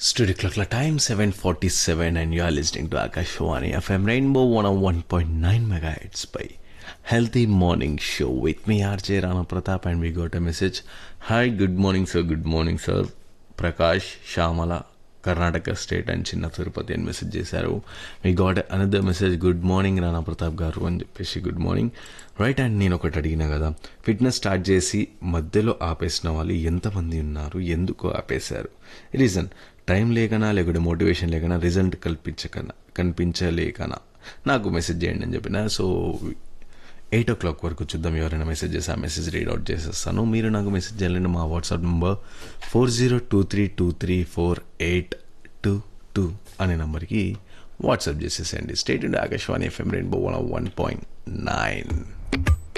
Studio clock la time 7:47 and you are listening to Akashwani FM Rainbow 101.9 megahertz by Healthy Morning Show with me RJ Rana Pratap and we got a message. Hi, good morning sir, good morning sir. Prakash Shyamala Karnataka state and చిన్న తిరుపతి అని message చేశారు me got another message good morning Rana Pratap garu అని చెప్పేసి good morning right and నేను ఒకటి అడిగినా కదా fitness start చేసి మధ్యలో ఆపేసిన వాళ్ళు ఎంతమంది ఉన్నారు ఎందుకు ఆపేశారు రీజన్ టైం లేకనా లేకుంటే మోటివేషన్ లేకనా రిజల్ట్ కల్పించకనా కనిపించలేకనా నాకు మెసేజ్ చేయండి అని చెప్పిన సో ఎయిట్ ఓ క్లాక్ వరకు చూద్దాం ఎవరైనా మెసేజ్ చేసి ఆ మెసేజ్ రీడ్ అవుట్ చేసేస్తాను మీరు నాకు మెసేజ్ చేయాలండి మా WhatsApp number four zero two three two three four eight two two అనే నెంబర్కి వాట్సాప్ చేసేసేయండి స్టేట్ ఇండి Akashvani FM rainbow one one point nine